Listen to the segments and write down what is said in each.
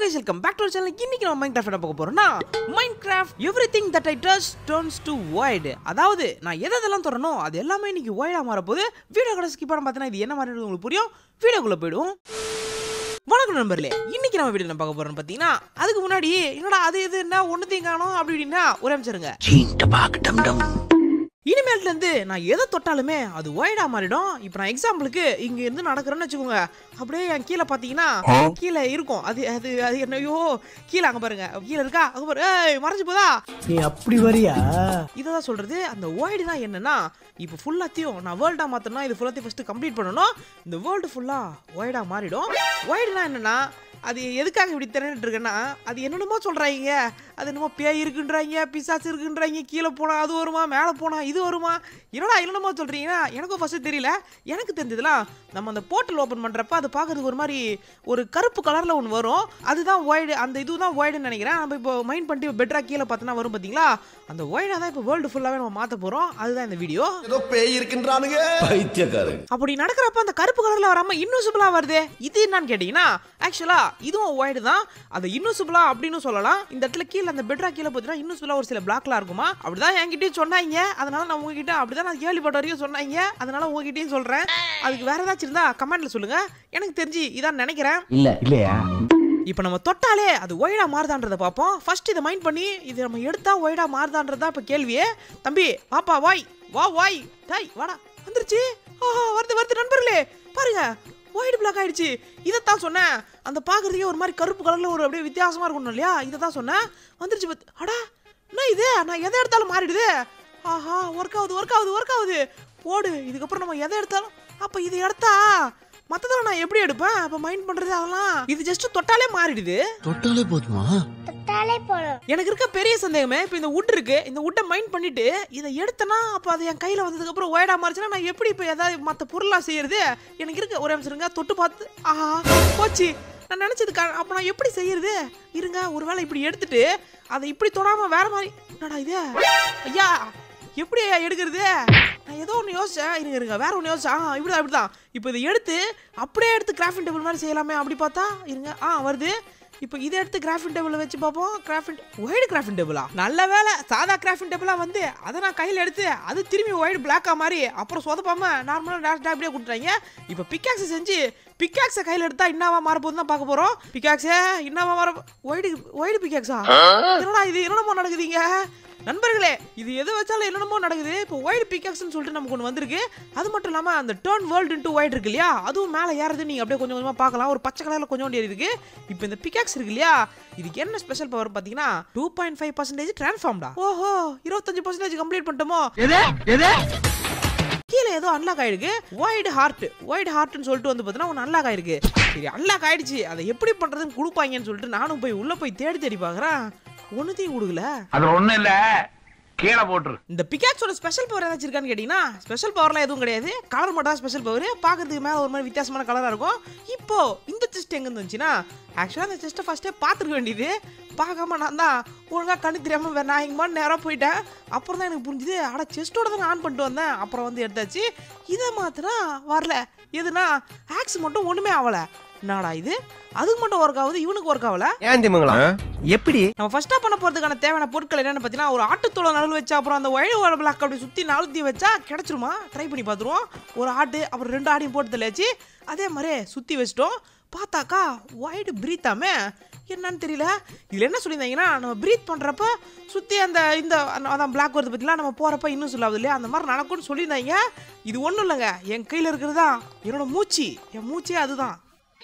Guys welcome back to channel இன்னைக்கு நம்ம Minecraft பார்க்க போறோம்னா Minecraft everything that I touch turns to white அதாவது நான் எதை எதெல்லாம் தொடரனோ அது எல்லாமே இன்னைக்கு வைடா மாற போகுது வீடியோ கூட ஸ்கிப் பண்ண பார்த்தீங்கன்னா இது என்ன மாதிரி இருக்குன்னு உங்களுக்கு புரியும் வீடியோக்குள்ள போயிடுவோம் வணக்கம் நண்பர்களே இன்னைக்கு நம்ம வீடியோ பார்க்க போறோம்னு பார்த்தீங்கன்னா அதுக்கு முன்னாடி என்னடா அது இது என்ன ஒன்றுத்தையும் காணும் அப்படி இப்படின்னா ஒரு அமைச்சிருங்க இனிமேல்ல இருந்து நான் எதை தொட்டாலுமே அது ஒய்டா மாறிடும் இப்போ நான் எக்ஸாம்பிளுக்கு இங்க இருந்து நடக்கிறேன்னு வச்சுக்கோங்க அப்படியே என் கீழே பாத்தீங்கன்னா கீழே இருக்கும் அது அது அது என்னையோ கீழே அங்க பாருங்க கீழே இருக்கா அங்க பாரு ஏய் மறைஞ்சு போதா நீ அப்படி வரியா இதான் சொல்றது அந்த வேர்டுனா என்னன்னா இப்போ ஃபுல்லாத்தையும் நான் வேர்ல்டா மாத்தணும் இது ஃபுல்லாத்தையும் ஃபர்ஸ்ட் கம்ப்ளீட் பண்ணணும் இந்த வேர்ல்டு ஃபுல்லா ஒய்டா மாறிடும் ஒய்டுனா என்னன்னா அது எதுக்காக இப்படி திரண்டுட்டு இருக்கேன்னா அது என்னென்னமோ சொல்றாங்க அது என்னமோ பேய் இருக்குன்றாங்க பிசாசு இருக்குன்றாங்க கீழே போனா அது வருமா மேலே போனா இது வருமா என்னடா என்னென்னமோ சொல்றீங்கன்னா எனக்கும் ஃபர்ஸ்ட் தெரியல எனக்கு தெரிஞ்சதுலாம் நம்ம அந்த போர்ட்டல் ஓப்பன் பண்றப்ப அது பார்க்கறதுக்கு ஒரு மாதிரி ஒரு கருப்பு கலர்ல ஒன்று வரும் அதுதான் ஒய்டு அந்த இதுதான் ஒய்டுன்னு நினைக்கிறேன் நம்ம இப்போ மைண்ட் பண்ணிட்டு பெட்டரா கீழே பார்த்தோன்னா வரும் பாத்தீங்களா அந்த ஒய்டா தான் இப்போ வேர்ல்டு ஃபுல்லாவே நம்ம மாத்த போறோம் அதுதான் இந்த வீடியோ ஏதோ பேய் இருக்கின்றானுங்க பைத்தியக்காரன் அப்படி நடக்கிறப்ப அந்த கருப்பு கலர்ல வராம இன்விசிபிளா வருது இது என்னன்னு கேட்டீங்கன்னா ஆக்சுவலா இதுவும் ஒயிடு தான் அதை இன்விசிபிளா அப்படின்னு சொல்லலாம் இந்த இடத்துல கீழே அந்த பெட்ரா கீழே பார்த்தீங்கன்னா இன்விசிபிளா ஒரு சில பிளாக்லாம் இருக்குமா அப்படிதான் என்கிட்டயும் சொன்னாங்க அதனால நான் உங்ககிட்ட அப்படிதான் நான் கேள்விப்பட்ட வரைக்கும் சொன்னாங்க அதனால உங்ககிட்டயும் சொல்றேன் அதுக்கு வேற ஏதாச்சும் இருந்தா கமெண்ட்ல சொல்லுங்க எனக்கு தெரிஞ்சு இதான் நினைக்கிறேன் இல்லையா இப்போ நம்ம தொட்டாலே அது ஒய்டா மாறுதான்றதை பார்ப்போம் ஃபர்ஸ்ட் இதை மைண்ட் பண்ணி இது நம்ம எடுத்தா ஒய்டா மாறுதான்றதா இப்போ கேள்வியே தம்பி வாப்பா வாய் வா வாய் டாய் வாடா வந்துருச்சு ஆஹா வருது வருது நண்பர்களே பாருங்க ஒயிட் பிளாக் ஆயிடுச்சு இதைத்தான் சொன்னேன் அந்த பார்க்கறதுக்கே ஒரு மாதிரி கருப்பு கலர்ல ஒரு அப்படியே வித்தியாசமா இருக்கணும் இல்லையா இதை தான் சொன்னேன் வந்துருச்சு பத் அடா என்ன இது நான் எதை எடுத்தாலும் மாறிடுது ஆஹா ஒர்க் ஆகுது ஒர்க் ஆகுது ஒர்க் ஆகுது போடு இதுக்கப்புறம் நம்ம எதை எடுத்தாலும் அப்போ இது எடுத்தா மற்றதெல்லாம் நான் எப்படி எடுப்பேன் அப்போ மைண்ட் பண்ணுறது அதெல்லாம் இது ஜஸ்ட் தொட்டாலே மாறிடுது தொட்டாலே போதுமா தொட்டாலே போதும் எனக்கு இருக்க பெரிய சந்தேகமே இப்போ இந்த உட் இருக்கு இந்த உட்டை மைண்ட் பண்ணிட்டு இதை எடுத்தனா அப்போ அது என் கையில் வந்ததுக்கப்புறம் ஒயடா மாறிச்சுன்னா நான் எப்படி இப்போ ஏதாவது மற்ற பொருளாக செய்யறது எனக்கு இருக்கு ஒரே நிமிஷம் தொட்டு பார்த்து ஆஹா போச்சு நான் நினச்சது அப்போ நான் எப்படி செய்யறது இருங்க ஒருவேளை இப்படி எடுத்துட்டு அதை இப்படி தொடாம வேற மாதிரி என்னடா இது ஐயா எப்படி ஐயா எடுக்கிறது நான் ஏதோ ஒன்று யோசிச்சேன் இருங்க இருங்க வேற ஒன்று யோசிச்சேன் ஆ இப்படிதான் இப்படிதான் இப்போ இதை எடுத்து அப்படியே எடுத்து கிராஃபிங் டேபிள் மாதிரி செய்யலாமே அப்படி பார்த்தா இருங்க ஆ வருது இப்போ இதை எடுத்து கிராஃபிங் டேபிள் வச்சு பார்ப்போம் கிராஃபிங் ஒயிடு கிராஃபிங் டேபிளா நல்ல வேலை சாதா கிராஃபிங் டேபிளா வந்து அதை நான் கையில் எடுத்து அது திரும்பி ஒயிடு பிளாக்கா மாதிரி அப்புறம் சொதப்பாம நார்மலாக டேரக்டாக அப்படியே கொடுத்துறாங்க இப்போ பிக்காக்ஸை செஞ்சு பிக்காக்ஸை கையில் எடுத்தா என்னவா மாற போகுதுன்னு தான் பார்க்க போகிறோம் பிக்காக்ஸே என்னவா மாற ஒயிடு ஒயிடு பிக்காக்ஸா என்னடா இது என்னமோ நடக்குதுங்க நண்பர்களே இது எது வச்சாலும் என்னென்னமோ நடக்குது இப்போ ஒயிட் பிக்காக்ஸ்னு சொல்லிட்டு நமக்கு ஒன்று வந்திருக்கு அது மட்டும் இல்லாமல் அந்த டேர்ன் வேர்ல்டு இன்ட்டு ஒயிட் இருக்கு இல்லையா அதுவும் மேலே ஏறது நீங்கள் அப்படியே கொஞ்சம் கொஞ்சமாக பார்க்கலாம் ஒரு பச்சை கலரில் கொஞ்சோண்டு இருக்கு இப்போ இந்த பிக்காக்ஸ் இருக்கு இல்லையா இதுக்கு என்ன ஸ்பெஷல் பவர் பார்த்தீங்கன்னா டூ பாயிண்ட் ஃபைவ் பர்சன்டேஜ் ட்ரான்ஸ்ஃபார்ம்டா ஓஹோ இருபத்தஞ்சு பர்சன்டேஜ் கம்ப்ளீட் பண்ணிட்டோமோ கீழே ஏதோ அன்லாக் ஆயிருக்கு ஒயிட் ஹார்ட் ஒயிட் ஹார்ட்னு சொல்லிட்டு வந்து பார்த்தீங்கன்னா ஒன்று அன்லாக் ஆயிருக்கு சரி அன்லாக் ஆயிடுச்சு அதை எப்படி பண்ணுறதுன்னு கொடுப்பாங்கன்னு சொல்லிட்டு நானும் போய் உள்ளே போய் தேடி தேடி பார்க்குறேன் ஒன்றுத்தையும் கொடுக்கல அது ஒண்ணு இல்ல கீழே போட்டுரு இந்த பிகாக்ஸோட ஸ்பெஷல் பவர் ஏதாச்சும் இருக்கான்னு கேட்டிங்கன்னா ஸ்பெஷல் பவர்லாம் எதுவும் கிடையாது கலர் மட்டும் தான் ஸ்பெஷல் பவர் பார்க்கறதுக்கு மேலே ஒரு மாதிரி வித்தியாசமான கலராக இருக்கும் இப்போ இந்த செஸ்ட் எங்கே வந்துச்சுன்னா ஆக்சுவலாக அந்த செஸ்ட்டை ஃபஸ்ட்டே பார்த்துருக்க வேண்டியது பார்க்காம நான் தான் ஒழுங்காக கண்ணு தெரியாமல் வேறு நான் இங்கே மாதிரி நேராக போயிட்டேன் அப்புறம் தான் எனக்கு புரிஞ்சுது அட செஸ்ட்டோட தான் ஆன் பண்ணிட்டு வந்தேன் அப்புறம் வந்து எடுத்தாச்சு இதை மாத்தினா வரல எதுனா ஆக்ஸ் மட்டும் ஒன்றுமே ஆகலை என்னடா இது அதுக்கு மட்டும் ஒர்க் ஆகுது இவனுக்கு ஒர்க் ஆகல ஏன் திமுங்களா எப்படி நம்ம ஃபர்ஸ்டா பண்ண போறதுக்கான தேவையான பொருட்கள் என்னன்னு பார்த்தீங்கன்னா ஒரு ஆட்டுத்தோலை நடுவில் வச்சா அப்புறம் அந்த ஒயிட் ஓட பிளாக் அப்படி சுற்றி நழுத்தி வச்சா கிடைச்சிருமா ட்ரை பண்ணி பார்த்துருவோம் ஒரு ஆட்டு அப்புறம் ரெண்டு ஆடையும் போட்டு தெளியாச்சு அதே மாதிரி சுற்றி வச்சிட்டோம் பார்த்தாக்கா ஒயிட் பிரீத்தாமே என்னன்னு தெரியல இதில் என்ன சொல்லியிருந்தாங்கன்னா நம்ம ப்ரீத் பண்ணுறப்ப சுற்றி அந்த இந்த அந்த- அதான் பிளாக் வருது பற்றிலாம் நம்ம போகிறப்ப இன்னும் சொல்லாது இல்லையா அந்த மாதிரி நடக்கும்னு சொல்லியிருந்தாங்க இது ஒன்றும் இல்லைங்க என் கையில் இருக்கிறது தான் என்னோட மூச்சு என் மூச்சே அதுதான்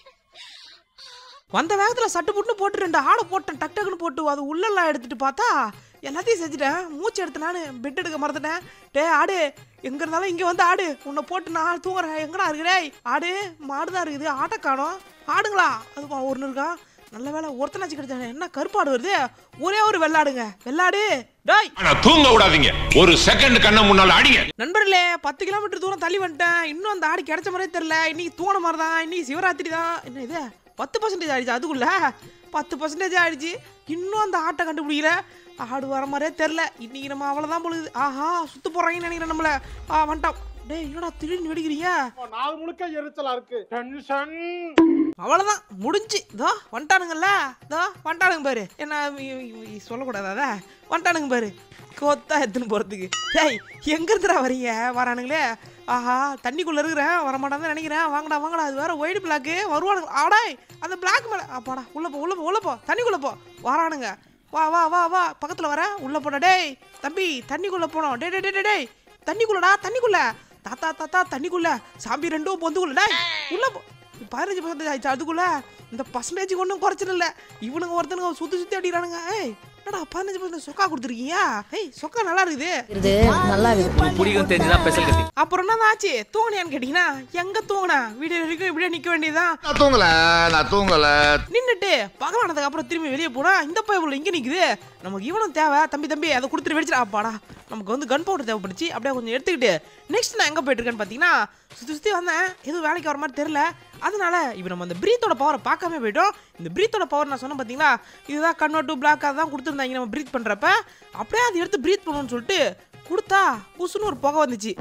வந்த வேகத்தில் சட்டு புட்டு போட்டு ரெண்டு ஆடை போட்டேன் டக் டக்குன்னு போட்டு அது உள்ளெல்லாம் எடுத்துட்டு பார்த்தா எல்லாத்தையும் செஞ்சுட்டேன் மூச்சு எடுத்து நான் பெட் எடுக்க மறந்துட்டேன் டே ஆடு எங்க இருந்தாலும் இங்க வந்து ஆடு உன்னை போட்டு நான் தூங்குறேன் எங்கடா இருக்குடே ஆடு மாடு தான் இருக்குது ஆட்டை காணோம் ஆடுங்களா அதுவா ஒன்று இருக்கா நல்ல வேலை ஒருத்தனாச்சு கிடைச்சானே என்ன கருப்பாடு வருது ஒரே ஒரு வெள்ளாடுங்க வெள்ளாடு டாய் ஆனா தூங்க விடாதீங்க ஒரு செகண்ட் கண்ண முன்னால அடிங்க நண்பர்களே பத்து கிலோமீட்டர் தூரம் தள்ளி வந்துட்டேன் இன்னும் அந்த ஆடு கிடைச்ச மாதிரியே தெரியல இன்னைக்கு தூண மாதிரி தான் இன்னைக்கு சிவராத்திரி தான் என்ன இது பத்து பர்சன்டேஜ் ஆயிடுச்சு அதுக்குள்ள பத்து பர்சன்டேஜ் ஆயிடுச்சு இன்னும் அந்த ஆட்டை கண்டுபிடிக்கல ஆடு வர மாதிரியே தெரில இன்னைக்கு நம்ம அவ்வளோதான் பொழுது ஆஹா சுத்து போறாங்கன்னு நினைக்கிறேன் நம்மள ஆ வந்துட்டான் டேய் என்னடா திடீர்னு வெடிக்கிறீங்க நாள் முழுக்க எரிச்சலா இருக்கு டென்ஷன் அவ்வளோதான் முடிஞ்சு இதோ வந்துட்டானுங்கல்ல இதோ வந்துட்டானுங்க பாரு என்ன இ- இ- இ- சொல்லக்கூடாதா வந்துட்டானுங்க பாரு கோத்தா எடுத்துன்னு போகிறதுக்கு டேய் எங்க இருந்துடா வரீங்க வரானுங்களே ஆஹா தண்ணிக்குள்ளே இருக்கிறேன் வரமாட்டான்னு நினைக்கிறேன் வாங்கடா வாங்கடா அது வேற ஒயிட் பிளாக்கு வருவானுங்க ஆடாய் அந்த பிளாக் மேலே அப்பாடா உள்ள போ உள்ள போ உள்ள போ தண்ணிக்குள்ளே போ வரானுங்க வா வா வா வா பக்கத்தில் வர உள்ள போடா டேய் தம்பி தண்ணிக்குள்ளே போனோம் டே டே டே டேய் தண்ணிக்குள்ளடா தண்ணிக்குள்ள தாத்தா தாத்தா தண்ணிக்குள்ள சாம்பி ரெண்டும் பொந்துக்குள்ள டேய் உள்ள போ பதினஞ்சு பர்சன்டேஜ் ஆயிடுச்சு அதுக்குள்ள இந்த பர்சன்டேஜுக்கு ஒன்றும் குறைச்சல் இல்லை இவனுங்க ஒருத்தனுங்க சுற்றி சுற்றி அடிக்கிறானுங்க ஏய் என்னடா பதினஞ்சு பர்சன்டேஜ் சொக்கா கொடுத்துருக்கீங்க ஏய் சொக்கா நல்லா இருக்குது இது நல்லா இருக்குது பிடிக்கும் தெரிஞ்சுதான் ஸ்பெஷல் கத்தி அப்புறம் என்ன ஆச்சு தூங்கினியான்னு கேட்டிங்கன்னா எங்கே தூங்கினா வீடியோ வரைக்கும் இப்படியே நிற்க வேண்டியதுதான் நான் தூங்கல நான் தூங்கல நின்னுட்டு பகவானதுக்கு அப்புறம் திரும்பி வெளியே போனா இந்த பைபிள் இங்கே நிக்குது நமக்கு இவனும் தேவை தம்பி தம்பி அதை கொடுத்துட்டு வெடிச்சிடா அப்பாடா நமக்கு வந்து கன் பவுடர் தேவைப்படுச்சு அப்படியே கொஞ்சம் எடுத்துக்கிட்டு நெக்ஸ்ட் நான் எங்கே போயிட்டு இருக்கேன்னு பார்த்தீங்கன்னா சுற்றி சுற்றி வந்தேன் எதுவும் வேலைக்கு வர மாதிரி தெரில அதனால இப்போ நம்ம அந்த பிரீத்தோட பவரை பார்க்காம போயிட்டோம் இந்த பிரீத்தோட பவர் நான் சொன்னேன் பார்த்தீங்களா இதுதான் கன்வெர்ட் டு பிளாக் அதான் கொடுத்துருந்தாங்க நம்ம ப்ரீத் பண்ணுறப்ப அப்படியே அதை எடுத்து ப்ரீத் பண்ணணும்னு சொல்லிட்டு கொடுத்தா புசுன்னு ஒரு புகை வந்துச்சு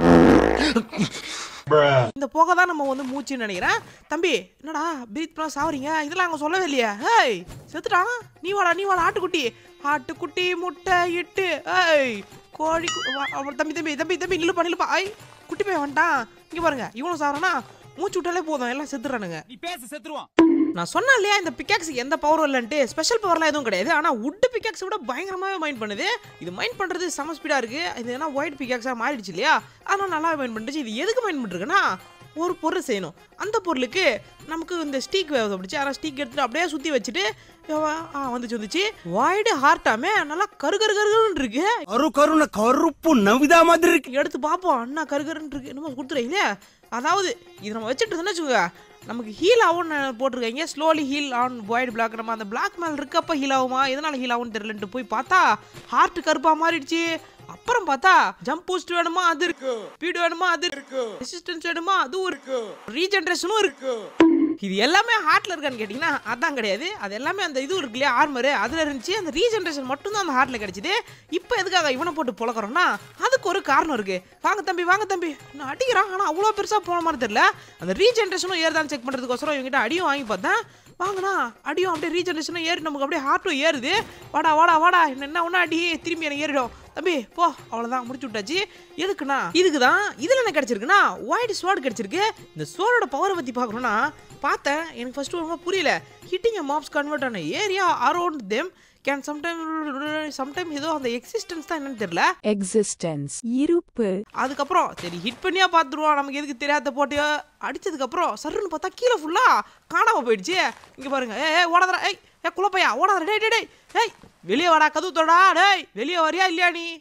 இந்த புகை தான் நம்ம வந்து மூச்சுன்னு நினைக்கிறேன் தம்பி என்னடா பிரீத் பண்ண சாவறீங்க இதெல்லாம் அங்கே சொல்லவே இல்லையா ஏய் செத்துட்டான் நீ வாடா நீ வாடா ஆட்டுக்குட்டி ஆட்டுக்குட்டி முட்டை இட்டு ஏய் கோழி கு- வா- அவன் தம்பி தம்பி தம்பி தம்பி நில்லுப்பா நில்லுப்பா ஐ குட்டி பையன் வந்துட்டான் இங்கே பாருங்க இவனும் சாவறானா மூச்சு விட்டாலே போதும் எல்லாம் செத்துறானுங்க நீ பேச செத்துருவான் நான் சொன்னேன் இல்லையா இந்த பிக்காக்ஸுக்கு எந்த பவரும் இல்லைன்ட்டு ஸ்பெஷல் பவர்லாம் எதுவும் கிடையாது ஆனால் உட்டு பிக்காக்ஸை விட பயங்கரமாகவே மைண்ட் பண்ணுது இது மைண்ட் பண்ணுறது செம ஸ்பீடாக இருக்குது இது ஏன்னா ஒயிட் பிக்காக்ஸாக மாறிடுச்சு இல்லையா அதனால் நல்லாவே மைண்ட் பண்ணுச்சு இது எதுக்கு மைண்ட் பண்ணிருக்குன்னா ஒரு பொருள் செய்யணும் அந்த பொருளுக்கு நமக்கு இந்த ஸ்டீக் தேவைப்படுச்சு ஆனால் ஸ்டீக் எடுத்துட்டு அப்படியே சுற்றி வச்சுட்டு ஆ வந்துச்சு வந்துச்சு ஒயிடு ஹார்ட்டாமே நல்லா கரு கரு கருன்னு இருக்கு கரு கருன கருப்பு நவிதா மாதிரி இருக்கு எடுத்து பார்ப்போம் அண்ணா கருகருன்னு இருக்கு என்னமோ கொடுத்துறீங்களே அதாவது இது நம்ம வச்சுட்டு இருந்தோம்னு வச்சுக்கோங்க நமக்கு ஹீல் ஆகும்னு போட்டிருக்காங்க slowly heal on void block நம்ம அந்த பிளாக் மேல் இருக்கப்ப ஹீல் ஆகுமா எதனால ஹீல் ஆகும்னு தெரியலன்ட்டு போய் பார்த்தா ஹார்ட் கருப்பா மாறிடுச்சு அப்புறம் பார்த்தா ஜம்ப் பூஸ்ட் வேணுமா அது இருக்கு ஸ்பீடு வேணுமா அது இருக்கு ரெசிஸ்டன்ஸ் வேணுமா அதுவும் இருக்கு ரீஜென்ரேஷனும் இருக்கு இது எல்லாமே ஹார்ட்ல இருக்கான்னு கேட்டிங்கன்னா அதான் கிடையாது அது எல்லாமே அந்த இது இருக்கு இல்லையா ஆர்மரு அதில் இருந்துச்சு அந்த ரீஜென்ரேஷன் மட்டும் தான் அந்த ஹார்ட்ல கிடைச்சிது இப்போ எதுக்காக இவனை போட்டு புழக்கிறோம்னா அதுக்கு ஒரு காரணம் இருக்கு வாங்க தம்பி வாங்க தம்பி நான் அடிக்கிறான் ஆனால் அவ்வளோ பெருசாக போன மாதிரி தெரியல அந்த ரீஜென்ரேஷனும் ஏறுதான்னு செக் பண்ணுறதுக்கோசரம் இவங்ககிட்ட அடியும் வாங்கி பார்த்தேன் வாங்கண்ணா அடியும் அப்படியே ரீஜென்ரேஷனும் ஏறி நமக்கு அப்படியே ஹார்ட்டும் ஏறுது வாடா வாடா வாடா என்ன என்ன ஒன்றா அடி திரும்பி எனக்கு ஏறிடும் தம்பி போ அவ்வளோதான் முடிச்சு விட்டாச்சு எதுக்குண்ணா இதுக்கு தான் இதில் என்ன கிடச்சிருக்குன்னா ஒயிட் ஸ்வாட் கிடச்சிருக்கு இந்த ஸ்வாடோட பவரை பற்றி பார்க்கணுன்னா பார்த்தேன் எனக்கு ஃபர்ஸ்ட் ரொம்ப புரியல ஹிட்டிங் மாப்ஸ் கன்வெர்ட் ஆன area around them can sometime sometime ஏதோ அந்த எக்ஸிஸ்டன்ஸ் தான் என்னன்னு தெரியல எக்ஸிஸ்டன்ஸ் இருப்பு அதுக்கப்புறம் சரி ஹிட் பண்ணியா பார்த்துருவோம் நமக்கு எதுக்கு தெரியாத போட்டியோ அடிச்சதுக்கப்புறம் சர்ருன்னு பார்த்தா கீழே ஃபுல்லாக காணாமல் போயிடுச்சு இங்கே பாருங்க ஏ ஏ ஓடாதடா ஏய் ஏ குழப்பையா ஓடாதடா டேய் டேய் டேய் ஏய் வெளியே வாடா கதவு தொடா டேய் வெளியே வரியா இல்லையா நீ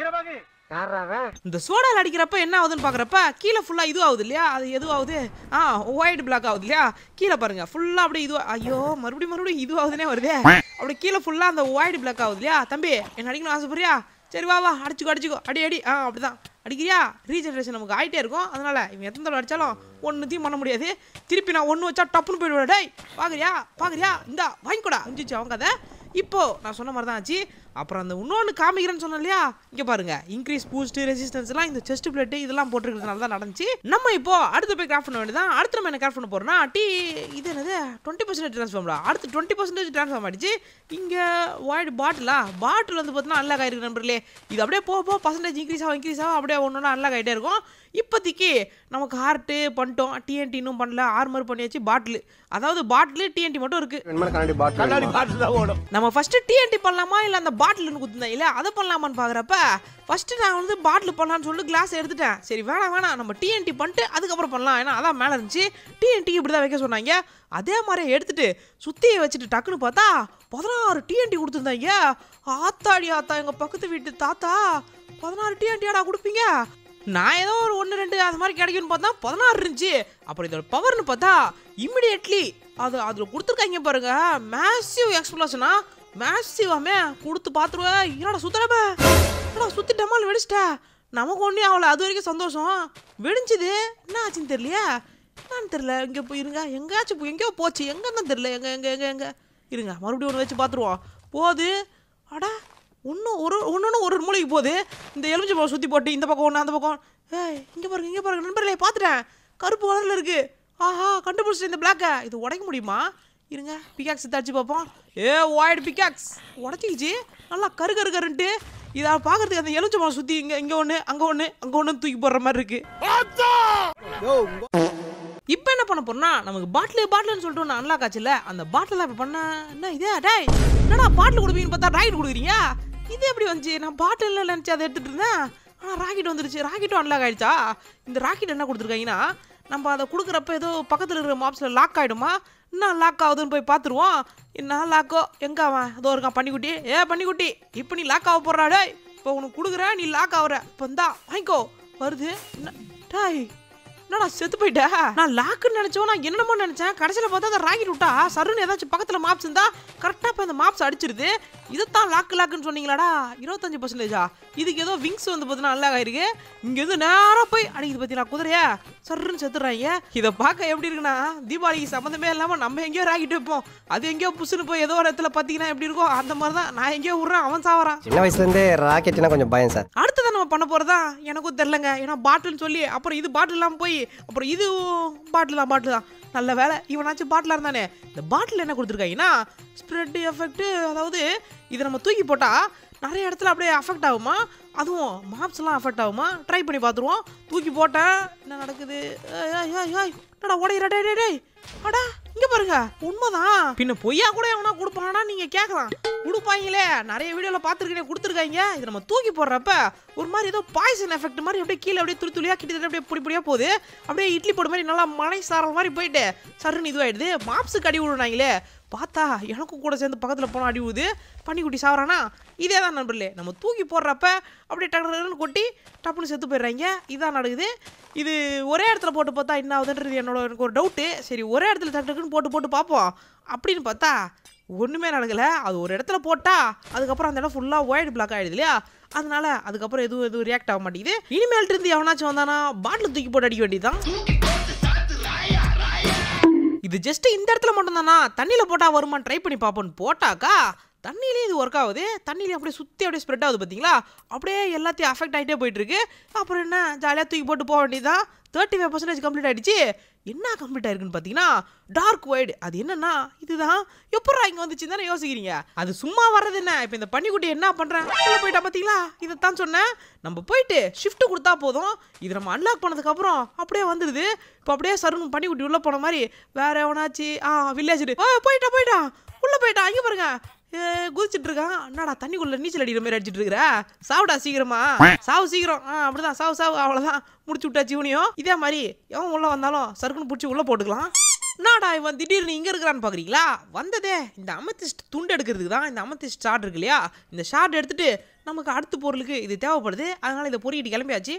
இந்த சோடால் அடிக்கிறப்ப என்ன ஆகுதுன்னு பார்க்குறப்ப கீழே ஃபுல்லாக இது ஆகுது இல்லையா அது எது ஆகுது ஆ ஒயிட் பிளாக் ஆகுது இல்லையா கீழே பாருங்க ஃபுல்லாக அப்படியே இது ஐயோ மறுபடியும் மறுபடியும் இது ஆகுதுனே வருதே அப்படியே கீழே ஃபுல்லாக அந்த ஒயிட் பிளாக் ஆகுது இல்லையா தம்பி என்ன அடிக்கணும் ஆசைப்படுறியா சரி வா வா அடிச்சுக்கோ அடிச்சுக்கோ அடி அடி ஆ அப்படிதான் அடிக்கிறியா ரீஜெனரேஷன் நமக்கு ஆகிட்டே இருக்கும் அதனால இவன் எத்தனை தடவை அடிச்சாலும் ஒன்றுத்தையும் பண்ண முடியாது திருப்பி நான் ஒன்று வச்சா டப்புன்னு போயிடுவேன் டேய் பார்க்குறியா பார்க்குறியா இந்தா வாங்கிக்கூடா அஞ்சிச்சு அவங்க கதை இப்போ நான் சொன்ன மாதிரி தான் ஆச்சு அப்புறம் அந்த இன்னொன்று காமிக்கிறேன்னு சொன்னேன் இல்லையா இங்கே பாருங்க இன்க்ரீஸ் பூஸ்ட் ரெசிஸ்டன்ஸ்லாம் இந்த செஸ்ட் பிளேட்டு இதெல்லாம் போட்டுருக்கிறதுனால தான் நடந்துச்சு நம்ம இப்போ அடுத்து போய் கிராஃப்ட் பண்ண வேண்டியதான் அடுத்து நம்ம என்ன கிராஃப்ட் பண்ண போறோம்னா டி இது என்னது டுவெண்ட்டி பர்சன்டேஜ் ட்ரான்ஸ்ஃபார்ம்டா அடுத்து டுவெண்ட்டி பர்சன்டேஜ் ட்ரான்ஸ்ஃபார்ம் ஆயிடுச்சு இங்கே வாய்டு பாட்டிலா பாட்டில் வந்து பார்த்தீங்கன்னா அன்லாக் ஆயிருக்கு நண்பர்களே இது அப்படியே போக போக பர்சன்டேஜ் இன்க்ரீஸ் ஆகும் இன்க்ரீஸ் ஆகும் அப்படியே ஒன்று ஒன்று அன்லாக் ஆகிட்டே இருக்கும் இப்போதைக்கு நமக்கு ஹார்ட்டு பண்ணிட்டோம் டிஎன்டி இன்னும் பண்ணல ஆர்மர் பண்ணியாச்சு பாட்டில் அதாவது பாட்டில் டிஎன்டி மட்டும் இருக்கு கண்ணாடி பாட்டு தான் ஓடும் நம்ம ஃபர்ஸ்ட் டிஎன்டி பண்ணலாமா இல்லை அந்த பாட்டில்னு குத்துந்தேன் இல்லை அதை பண்ணலாமான்னு பார்க்குறப்ப ஃபர்ஸ்ட் நான் வந்து பாட்டில் பண்ணலாம்னு சொல்லிட்டு கிளாஸ் எடுத்துட்டேன் சரி வேணாம் வேணாம் நம்ம டிஎன்டி பண்ணிட்டு அதுக்கப்புறம் பண்ணலாம் ஏன்னா அதான் மேலே இருந்துச்சு டிஎன்டி இப்படி தான் வைக்க சொன்னாங்க அதே மாதிரி எடுத்துட்டு சுத்தியை வச்சுட்டு டக்குன்னு பார்த்தா பதினாறு டிஎன்டி கொடுத்துருந்தாங்க ஆத்தாடி ஆத்தா எங்கள் பக்கத்து வீட்டு தாத்தா பதினாறு டிஎன்டியாடா கொடுப்பீங்க நான் ஏதோ ஒரு ஒன்று ரெண்டு அது மாதிரி கிடைக்கும்னு பார்த்தா பதினாறு இருந்துச்சு அப்புறம் இதோட பவர்னு பார்த்தா இம்மிடியட்லி அது அதில் கொடுத்துருக்காங்க பாருங்க மேசிவ் எக்ஸ்ப்ளோஷனா மேசிவாமே கொடுத்து பார்த்துருவேன் என்னடா சுத்தரமே என்னடா சுத்தி டமால் வெடிச்சிட்ட நமக்கு ஒன்றே அவளை அது வரைக்கும் சந்தோஷம் வெடிஞ்சுது என்ன ஆச்சுன்னு தெரியலையா என்னன்னு தெரியல இங்கே போய் இருங்க எங்கேயாச்சும் போய் எங்கேயோ போச்சு எங்கன்னு தெரியல எங்க எங்க எங்க எங்க இருங்க மறுபடியும் ஒன்று வச்சு பார்த்துருவோம் போகுது அடா ஒன்றும் ஒரு ஒன்று ஒரு மூளைக்கு போகுது இந்த எலுமிச்சை பழம் சுற்றி போட்டு இந்த பக்கம் ஒன்று அந்த பக்கம் ஏய் இங்கே பாருங்க இங்கே பாருங்க நண்பர்களே பார்த்துட்டேன் கருப்பு கலரில் இருக்கு ஆஹா கண்டுபிடிச்சிட்டு இந்த பிளாக்கை இது உடைக்க முடியுமா இருங்க பிகாக்ஸ் தடிச்சு பார்ப்போம் ஏ ஒயிட் பிகாக்ஸ் உடச்சிக்கிச்சு நல்லா கரு கரு கருன்ட்டு இதை பார்க்கறதுக்கு அந்த எலுமிச்சம்பழம் சுற்றி இங்கே இங்கே ஒன்று அங்கே ஒன்று அங்கே ஒன்று தூக்கி போடுற மாதிரி இருக்கு இப்போ என்ன பண்ண போறோம்னா நமக்கு பாட்டில் பாட்டில்னு சொல்லிட்டு ஒன்று அன்லாக் ஆச்சுல்ல அந்த பாட்டில் தான் இப்போ பண்ண என்ன இதே டேய் என்னடா பாட்டில் கொடுப்பீங்கன்னு பார்த்தா ராக்கெட் கொடுக்குறீங்க இது எப்படி வந்துச்சு நான் பாட்டில் நினச்சி அதை எடுத்துட்டு இருந்தேன் ஆனால் ராக்கெட் வந்துருச்சு ராக்கெட்டும் அன்லாக் ஆயிடுச்சா இந்த ராக்கெட் என்ன கொடுத்துருக்காங்கன்னா நம்ம அதை கொடுக்குறப்ப ஏதோ பக்கத்தில் இருக்கிற மாப்ஸில் லாக் ஆகிடுமா என்ன லாக் ஆகுதுன்னு போய் பார்த்துருவோம் என்ன லாக்கோ எங்க அவன் ஏதோ இருக்கான் பண்ணிக்குட்டி ஏ பண்ணிக்குட்டி இப்போ நீ லாக் ஆக போடுறா டேய் இப்போ உனக்கு கொடுக்குறேன் நீ லாக் ஆகுற இப்போ இந்தா வாங்கிக்கோ வருது என்ன டேய் என்னடா செத்து போயிட்ட நான் லாக்குன்னு நினைச்சோம் நான் என்னமோ நினைச்சேன் கடைசியில் பார்த்தா அந்த ராக்கெட் விட்டா சருன்னு ஏதாச்சும் பக்கத்தில் மாப்ஸ் இருந்தா கரெக்டாக இப்போ இந்த மாப்ஸ் அடிச்சிருது இதைத்தான் லாக்கு லாக்குன்னு சொன்னீங்களாடா இருபத்தஞ்சு பர்சன்டேஜா இதுக்கு ஏதோ விங்ஸ் வந்து பார்த்தீங்கன்னா நல்லா ஆயிருக்கு இங்கேருந்து நேராக போய் அடிக்குது பார்த்தீங்களா குதிரையா சருன்னு செத்துறாங்க இதை பார்க்க எப்படி இருக்குன்னா தீபாவளிக்கு சம்மந்தமே இல்லாமல் நம்ம எங்கேயோ ராக்கெட் வைப்போம் அது எங்கேயோ புசுன்னு போய் ஏதோ ஒரு இடத்துல பார்த்தீங்கன்னா எப்படி இருக்கும் அந்த மாதிரி தான் நான் எங்கேயோ விட்றேன் அவன் சாவறான் சின்ன வயசுலேருந்தே ராக்கெட்னா கொஞ்சம் பயம் சார் அடுத்ததான் நம்ம பண்ண போகிறதா எனக்கும் தெரிலங்க ஏன்னா பாட்டில்னு சொல்லி அப்புறம் இது பாட்டில் இல்லாமல் போய் அப்புறம் இது பாட்டில் தான் பாட்டில் தான் நல்ல வேலை இவனாச்சும் பாட்டிலாக இருந்தானே இந்த பாட்டில் என்ன கொடுத்துருக்காங்கன்னா ஸ்ப்ரெட் எஃபெக்ட் அதாவது இதை நம்ம தூக்கி போட்டால் நிறைய இடத்துல அப்படியே அஃபெக்ட் ஆகுமா அதுவும் மாப்ஸ்லாம் அஃபெக்ட் ஆகுமா ட்ரை பண்ணி பார்த்துருவோம் தூக்கி போட்டேன் என்ன நடக்குது ஏய், ஏய், ஏய், ஏய், என்னடா உடையிற டே டே டேய் அடா இங்க பாருங்க உண்மைதான் பின்ன பொய்யா கூட எவனா கொடுப்பானா நீங்க கேட்கலாம் கொடுப்பாங்களே நிறைய வீடியோல பார்த்துருக்கேன் கொடுத்துருக்காங்க இது நம்ம தூக்கி போடுறப்ப ஒரு மாதிரி ஏதோ பாய்சன் எஃபெக்ட் மாதிரி அப்படியே கீழே அப்படியே துளி துளியா கிட்டத்தட்ட அப்படியே பொடி பொடியா போகுது அப்படியே இட்லி போடு மாதிரி நல்லா மலை சாரல் மாதிரி போயிட்டு சருன்னு இதுவாயிடுது மாப்ஸுக்கு அடி விடுனாங்களே பார்த்தா எனக்கும் கூட சேர்ந்து பக்கத்தில் போனால் அடி விழுது பன்னிக்குட்டி சாவறானா இதே தான் நண்பர்களே நம்ம தூக்கி போடுறப்ப அப்படியே டக்கு டக்குன்னு கொட்டி டப்புன்னு செத்து போயிடுறாங்க இதான் நடக்குது இது ஒரே இடத்துல போட்டு பார்த்தா என்ன ஆகுதுன்றது என்னோட எனக்கு ஒரு டவுட்டு சரி ஒரே இடத்துல டக்கு டக்குன்னு போட்டு போட்டு பார்ப்போம் அப்படின்னு பார்த்தா ஒன்றுமே நடக்கலை அது ஒரு இடத்துல போட்டா அதுக்கப்புறம் அந்த இடம் ஃபுல்லாக ஒயிட் பிளாக் ஆகிடுது இல்லையா அதனால அதுக்கப்புறம் எதுவும் எதுவும் ரியாக்ட் ஆக மாட்டேங்குது இனிமேல்ட்டு இருந்து எவனாச்சும் வந்தானா பாட்டில் தூக்கி போட்டு அடிக்க வேண்டியதுதான் இது ஜஸ்ட் இந்த இடத்துல மட்டும் தானா தண்ணியில் போட்டால் வருமான்னு ட்ரை பண்ணி பார்ப்போன்னு போட்டாக்கா தண்ணியிலே இது ஒர்க் ஆகுது தண்ணியிலே அப்படியே சுற்றி அப்படியே ஸ்ப்ரெட் ஆகுது பார்த்தீங்களா அப்படியே எல்லாத்தையும் அஃபெக்ட் ஆகிட்டே போயிட்டு இருக்கு அப்புறம் என்ன ஜாலியாக தூக்கி போட்டு போக வேண்டியதுதான் தேர்ட்டி ஃபைவ் பர்சன்டேஜ் கம்ப்ளீட் ஆயிடுச்சு என்ன கம்ப்ளீட் ஆயிருக்குன்னு பார்த்தீங்கன்னா டார்க் ஒயிட் அது என்னன்னா இதுதான் எப்படா இங்கே வந்துச்சு தானே யோசிக்கிறீங்க அது சும்மா வர்றது என்ன இப்போ இந்த பன்னிக்குட்டி என்ன பண்ணுறேன் உள்ள போயிட்டா பார்த்தீங்களா இதைத்தான் சொன்னேன் நம்ம போயிட்டு ஷிஃப்ட் கொடுத்தா போதும் இது நம்ம அன்லாக் பண்ணதுக்கப்புறம் அப்படியே வந்துடுது இப்போ அப்படியே சருண் பன்னிக்குட்டி உள்ளே போன மாதிரி வேற எவனாச்சு ஆ வில்லேஜ் போயிட்டா போயிட்டா உள்ளே போயிட்டா அங்கே பாருங்க ஏ, குதிச்சிட்டு இருக்கான் என்னடா தண்ணிக்குள்ள நீச்சல் அடிக்கிற மாதிரி அடிச்சிட்டு இருக்கிற சாவுடா சீக்கிரமா சாவு சீக்கிரம் ஆ அப்படிதான் சாவு சாவு அவ்வளோதான் முடிச்சு விட்டாச்சு இவனையும் இதே மாதிரி எவன் உள்ள வந்தாலும் சருக்குன்னு பிடிச்சி உள்ள போட்டுக்கலாம் என்னடா இவன் திடீர்னு இங்கே இருக்கிறான்னு பார்க்குறீங்களா வந்ததே இந்த அமத்திஸ்ட் துண்டு எடுக்கிறதுக்கு தான் இந்த அமத்திஸ்ட் ஷார்ட் இருக்கு இல்லையா இந்த ஷார்ட் எடுத்துட்டு நமக்கு அடுத்த பொருளுக்கு இது தேவைப்படுது அதனால இதை பொறிக்கிட்டு கிளம்பியாச்சு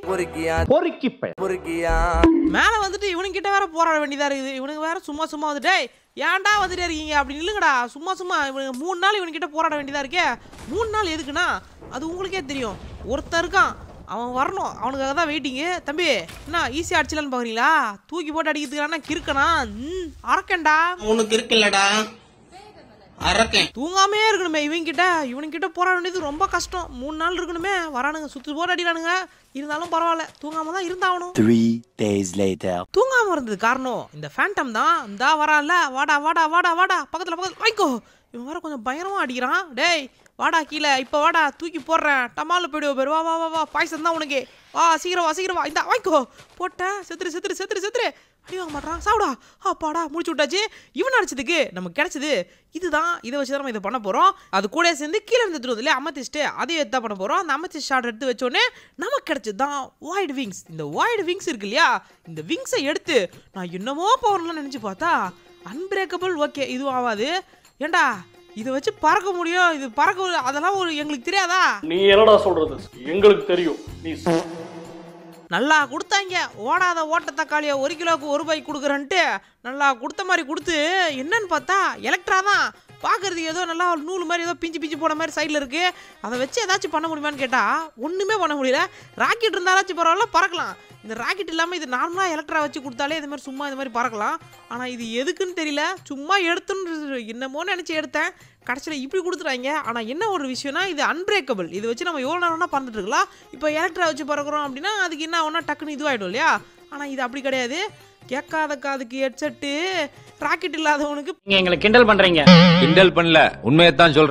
மேலே வந்துட்டு இவனுங்கிட்ட வேற போராட வேண்டியதா இருக்குது இவனுக்கு வேற சும்மா சும்மா வந்துட்டு "டேய், ஏன்டா வந்துட்டே இருக்கீங்க அப்படி இல்லைங்கடா சும்மா சும்மா இவனுக்கு மூணு நாள் இவனுக்கிட்ட போராட வேண்டியதா இருக்கே மூணு நாள் எதுக்குன்னா அது உங்களுக்கே தெரியும் ஒருத்தன் இருக்கான் அவன் வரணும் அவனுக்காக தான் வெயிட்டிங்கு தம்பி என்ன ஈஸியாக அடிச்சலான்னு பார்க்குறீங்களா தூக்கி போட்டு அடிக்கிறதுக்கான கிறுக்கனா ம் அரக்கண்டா உனக்கு இருக்குல்லடா அரக்கேன் தூங்காமே இருக்கணுமே இவங்கிட்ட இவனுங்கிட்ட போராட வேண்டியது ரொம்ப கஷ்டம் மூணு நாள் இருக்கணுமே வரானுங்க சுற்றி போட்டு அடிக்கிறானுங்க இருந்தாலும் பரவாயில்ல தூங்காம தான் இருந்தாகணும் Three days later. தூங்காம இருந்தது காரணம் இந்த ஃபேண்டம் தான் இந்தா வரான்ல வாடா வாடா வாடா வாடா பக்கத்துல பக்கத்துல வாங்கிக்கோ இவன் வேற கொஞ்சம் பயங்கரமா அடிக்கிறான் டேய் வாடா கீழே இப்போ வாடா தூக்கி போடுறேன் டமால போயிடுவ பேர் வா வா வா வா பாய்சன் தான் உனக்கு வா சீக்கிரம் வா சீக்கிரம் வா இந்த வாங்கிக்கோ போட்டேன் செத்துரு செத்துரு செத்துரு செத்துரு அடி வாங்க மாட்டான் சாப்பிடா அப்பாடா முடிச்சு விட்டாச்சு இவன் அடிச்சதுக்கு நமக்கு கிடைச்சது இதுதான் இதை வச்சு தான் நம்ம இதை பண்ண போகிறோம் அது கூட சேர்ந்து கீழே இருந்து எடுத்துட்டு இல்லையா அமத்திஸ்ட்டு அதையும் எடுத்து பண்ண போகிறோம் அந்த அமத்திஸ்ட் ஷார்ட் எடுத்து வச்சோடனே நமக்கு கிடைச்சது தான் வாய்டு விங்ஸ் இந்த வாய்டு விங்ஸ் இருக்கு இல்லையா இந்த விங்ஸை எடுத்து நான் என்னமோ போகணும்னு நினச்சி பார்த்தா அன்பிரேக்கபிள் ஓகே இதுவும் ஆகாது ஏண்டா இதை வச்சு பறக்க முடியும் இது பறக்க அதெல்லாம் ஒரு எங்களுக்கு தெரியாதா நீ என்னடா சொல்றது எங்களுக்கு தெரியும் நீ நல்லா கொடுத்தாங்க ஓடாத ஓட்ட தக்காளியை ஒரு கிலோவுக்கு ஒரு ரூபாய்க்கு கொடுக்குறேன்ட்டு நல்லா கொடுத்த மாதிரி கொடுத்து என்னன்னு பார்த்தா எலக்ட்ரா தான் பார்க்கறதுக்கு ஏதோ நல்லா ஒரு நூல் மாதிரி ஏதோ பிஞ்சு பிஞ்சு போன மாதிரி சைடில் இருக்குது அதை வச்சு ஏதாச்சும் பண்ண முடியுமான்னு கேட்டால் ஒன்றுமே பண்ண முடியல ராக்கெட் இருந்தாலாச்சும் பரவாயில்ல பறக்கலாம் இந்த ராக்கெட் இல்லாமல் இது நார்மலாக எலக்ட்ரா வச்சு கொடுத்தாலே இது மாதிரி சும்மா இது மாதிரி பறக்கலாம் ஆனால் இது எதுக்குன்னு தெரியல சும்மா எடுத்துன்னு என்னமோ நினச்சி எடுத்தேன் கடைசியில் இப்படி கொடுத்துட்டாங்க ஆனால் என்ன ஒரு விஷயம்னா இது அன்பிரேக்கபிள் இது வச்சு நம்ம எவ்வளோ நேரம்னா பறந்துட்டு இருக்கலாம் இப்போ எலக்ட்ரா வச்சு பறக்குறோம் அப்படின்னா அதுக்கு என்ன ஒன்றா டக்குன்னு இதுவாகிடும் இல்லையா ஆனால் இது அப்படி கிடையாது கேட்காத காதுக்கு ஹெட்செட்டு ராக்கெட் இல்லாதவனுக்கு நீங்க எங்களை கிண்டல் பண்றீங்க கிண்டல் பண்ணல உண்மையத்தான் சொல்றேன்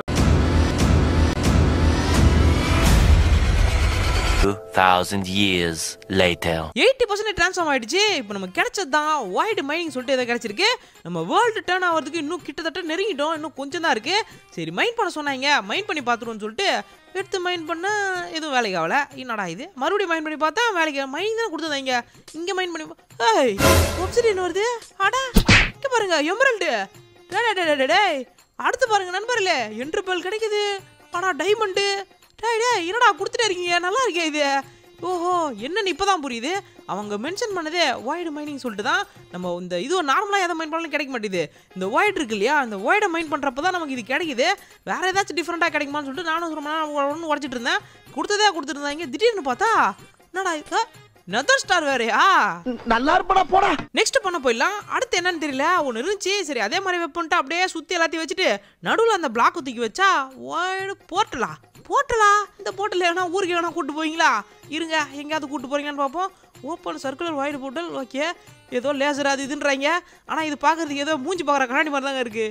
2000 years later. Eighty percent transform ஆயிடுச்சு இப்போ நமக்கு கிடைச்சது தான் வைடு மைனிங் சொல்லிட்டு எதாவது கிடைச்சிருக்கு நம்ம வேர்ல்டு டேர்ன் ஆகிறதுக்கு இன்னும் கிட்டத்தட்ட நெருங்கிட்டோம் இன்னும் கொஞ்சம் தான் இருக்கு சரி மைண்ட் பண்ண சொன்னாங்க மைண்ட் பண்ணி பார்த்துருவோம்னு சொல்லிட்டு எடுத்து மைண்ட் பண்ண எதுவும் வேலைக்கு ஆகல என்னடா இது மறுபடியும் மைண்ட் பண்ணி பார்த்தா வேலைக்கு மைண்ட் தான் கொடுத்துருந்தாங்க இங்கே மைண்ட் பண்ணி பா- ஏய் ஒப்சிடியன் வருது அடா இங்கே பாருங்க எமரல்டு டேய் அடுத்து பாருங்க நண்பர்களே என்ட்ரிபல் கிடைக்குது ஆனா டைமண்டு டேய் டேய் என்னடா கொடுத்துட்டே இருக்கீங்க நல்லா இருக்கே இது ஓஹோ என்னன்னு இப்பதான் புரியுது அவங்க மென்ஷன் பண்ணதே ஒய்டு மைனிங் சொல்லிட்டு தான் நம்ம இந்த இது நார்மலாக எதை மைண்ட் பண்ணாலும் கிடைக்க மாட்டேது இந்த ஒய்டு இருக்கு இல்லையா இந்த ஒய்டை மைண்ட் பண்ணுறப்ப தான் நமக்கு இது கிடைக்குது வேற ஏதாச்சும் டிஃப்ரெண்ட்டாக கிடைக்குமான்னு சொல்லிட்டு நானும் ரொம்ப நேரம் ஒன்று உடச்சிட்டு இருந்தேன் கொடுத்ததே கொடுத்துருந்தாங்க திடீர்னு பார்த்தா என்னடா இது நெதர் ஸ்டார் வேறையா நல்லா இருப்படா போடா நெக்ஸ்ட் பண்ண போயிடலாம் அடுத்து என்னன்னு தெரியல ஒன்று இருந்துச்சு சரி அதே மாதிரி வைப்போன்ட்டு அப்படியே சுற்றி எல்லாத்தையும் வச்சுட்டு நடுவில் அந்த பிளாக் தூக்கி வச்சா ஓடு போட்டலா போட்டலா இந்த போட்டல் வேணா ஊருக்கு வேணா கூட்டு போவீங்களா இருங்க எங்கேயாவது கூட்டு போறீங்கன்னு பார்ப்போம் open circular void portal okay ஏதோ லேசர் அது இதுன்றாங்க ஆனால் இது பார்க்கறதுக்கு ஏதோ மூஞ்சி பார்க்குற கண்ணாடி மாதிரி தாங்க இருக்கு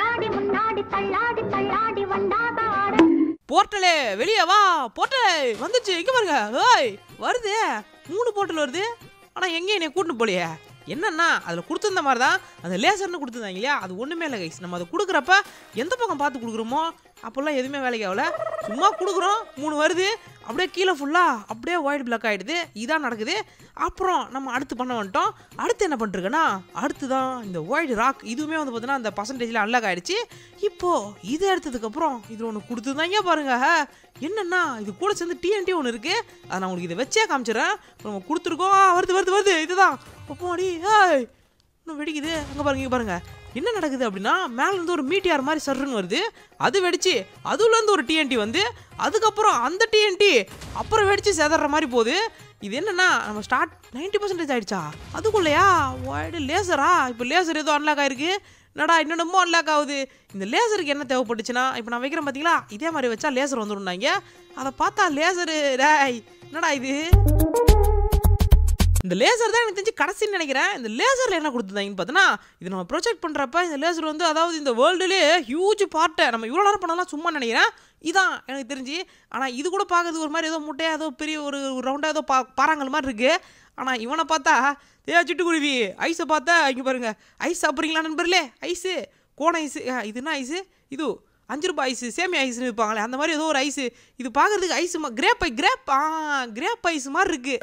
போர்ட்டலே வெளியே வா போர்ட்டலே வந்துச்சு இங்க பாருங்க ஏய் வருது மூணு போர்ட்டல் வருது ஆனா எங்க என்னை கூட்டிட்டு போலையே என்னன்னா அதில் கொடுத்துருந்த மாதிரி தான் அந்த லேசர்னு கொடுத்துருந்தாங்க இல்லையா அது ஒன்றுமே இல்லை கைஸ் நம்ம அதை கொடுக்குறப்ப எந்த பக்கம் பார்த்து கொடுக்குறோமோ அப்போல்லாம் எதுவுமே வேலைக்கு ஆகல சும்மா கொடுக்குறோம் மூணு வருது அப்படியே கீழே ஃபுல்லாக அப்படியே ஒயிட் பிளாக் ஆகிடுது இதான் நடக்குது அப்புறம் நம்ம அடுத்து பண்ண வந்துட்டோம் அடுத்து என்ன பண்ணிருக்கேன்னா அடுத்து தான் இந்த ஒயிட் ராக் இதுவுமே வந்து பார்த்தீங்கன்னா அந்த பர்சன்டேஜில் அன்லாக் ஆயிடுச்சு இப்போ இது எடுத்ததுக்கப்புறம் இதில் ஒன்று கொடுத்துருந்தாங்க பாருங்க என்னன்னா இது கூட சேர்ந்து டிஎன்டி ஒன்று இருக்கு அதை நான் உங்களுக்கு இதை வச்சே காமிச்சிடுறேன் இப்போ நம்ம கொடுத்துருக்கோம் ஆ, வருது வருது வருது இதுதான் அப்போடி ஹேய் இன்னும் வெடிக்குது அங்கே பாருங்க இங்க பாருங்க என்ன நடக்குது அப்படின்னா மேல இருந்து ஒரு மீட்டியார் மாதிரி சர்ன்னு வருது அது வெடிச்சு அதுலேருந்து ஒரு டிஎன்டி வந்து அதுக்கப்புறம் அந்த டிஎன்டி அப்புறம் வெடிச்சு செதற மாதிரி போகுது இது என்னன்னா நம்ம ஸ்டார்ட் 90% பர்சன்டேஜ் ஆயிடுச்சா அதுக்குள்ளயா ஒய்டு லேசரா இப்போ லேசர் ஏதோ அன்லாக் ஆயிருக்கு என்னடா இன்னொன்னமோ அன்லாக் ஆகுது இந்த லேசருக்கு என்ன தேவைப்பட்டுச்சுன்னா இப்போ நான் வைக்கிறேன் பார்த்தீங்களா இதே மாதிரி வச்சா லேசர் வந்துருந்தாங்க அதை பார்த்தா லேசரு டேய் என்னடா இது இந்த லேசர் தான் எனக்கு தெரிஞ்சு கடைசின்னு நினைக்கிறேன் இந்த லேசரில் என்ன கொடுத்துருந்தாங்கன்னு பார்த்தோன்னா இது நம்ம ப்ரொஜெக்ட் பண்ணுறப்ப இந்த லேசர் வந்து அதாவது இந்த வேர்ல்டுலேயே ஹியூஜ் பார்ட்டை நம்ம இவ்வளோ நேரம் பண்ணலாம் சும்மா நினைக்கிறேன் இதான் எனக்கு தெரிஞ்சு ஆனால் இது கூட பார்க்கறதுக்கு ஒரு மாதிரி ஏதோ முட்டையாக ஏதோ பெரிய ஒரு ரவுண்டாக ஏதோ பா பாறாங்கல் மாதிரி இருக்குது ஆனால் இவனை பார்த்தா ஏ சிட்டுக்குருவி ஐஸை பார்த்தா இங்கே பாருங்க ஐஸ் சாப்பிட்றீங்களா நண்பர்களே ஐஸு கோண ஐஸு இது என்ன ஐஸு இது அஞ்சு ரூபாய் ஐஸு சேமி ஐஸ்னு விற்பாங்களே அந்த மாதிரி ஏதோ ஒரு ஐஸு இது பார்க்கறதுக்கு ஐஸ் கிரேப் ஐ கிரேப் ஆ கிரேப் ஐஸ் மாதிரி இருக்கு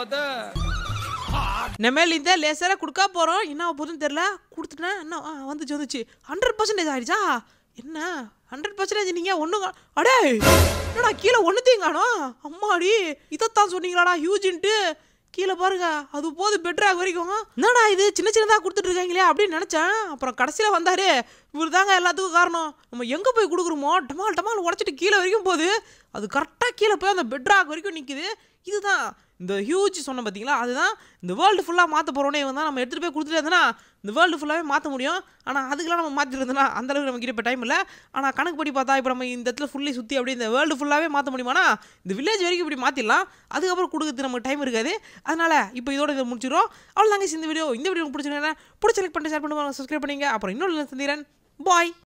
இனிமேல் இந்த லேசராக கொடுக்க போகிறோம் என்ன போதுன்னு தெரில கொடுத்துட்டேன் என்ன ஆ, வந்துச்சு வந்துச்சு ஹண்ட்ரட் பர்சன்டேஜ் ஆயிடுச்சா என்ன ஹண்ட்ரட் பர்சன்டேஜ் நீங்கள் ஒன்றும் அடே என்னடா கீழே ஒன்றுத்தையும் காணோம் அம்மாடி இதைத்தான் சொன்னீங்களாடா ஹியூஜின்ட்டு கீழே பாருங்க அது போது பெட்ராக் வரைக்கும் என்னடா இது சின்ன சின்னதாக கொடுத்துட்டு இருக்காங்களே அப்படின்னு நினச்சேன் அப்புறம் கடைசியில் வந்தாரு இவர் தாங்க எல்லாத்துக்கும் காரணம் நம்ம எங்கே போய் கொடுக்குறோமோ டமால் டமால் உடச்சிட்டு கீழே வரைக்கும் போகுது அது கரெக்டாக கீழே போய் அந்த பெட்ராக் வரைக்கும் நிற்குது இதுதான் இந்த ஹியூஜ் சொன்ன பார்த்தீங்களா அதுதான் இந்த வேர்ல்டு ஃபுல்லாக மாற்ற போகிறோன்னே இவன் தான் நம்ம எடுத்துகிட்டு போய் கொடுத்துட்டு இருந்தோன்னா இந்த வேர்ல்டு ஃபுல்லாகவே மாற்ற முடியும் ஆனால் அதுக்கெல்லாம் நம்ம மாற்றிட்டு இருந்தோன்னா அந்தளவுக்கு நமக்கு இப்போ டைம் இல்லை ஆனால் கணக்கு படி பார்த்தா இப்போ நம்ம இந்த இடத்துல ஃபுல்லி சுற்றி அப்படியே இந்த வேர்ல்டு ஃபுல்லாகவே மாற்ற முடியுமானா இந்த வில்லேஜ் வரைக்கும் இப்படி மாற்றிடலாம் அதுக்கப்புறம் கொடுக்குறது நமக்கு டைம் இருக்காது அதனால் இப்போ இதோட இதை முடிச்சிடும் அவ்வளோ தாங்க இந்த வீடியோ இந்த வீடியோ பிடிச்சிருக்கேன் பிடிச்ச லைக் பண்ணிட்டு ஷேர் பண்ணுவாங்க சப்ஸ்கிரைப் பண்ணிங்க அப்புறம் இன்னொரு சந்திரன் பாய்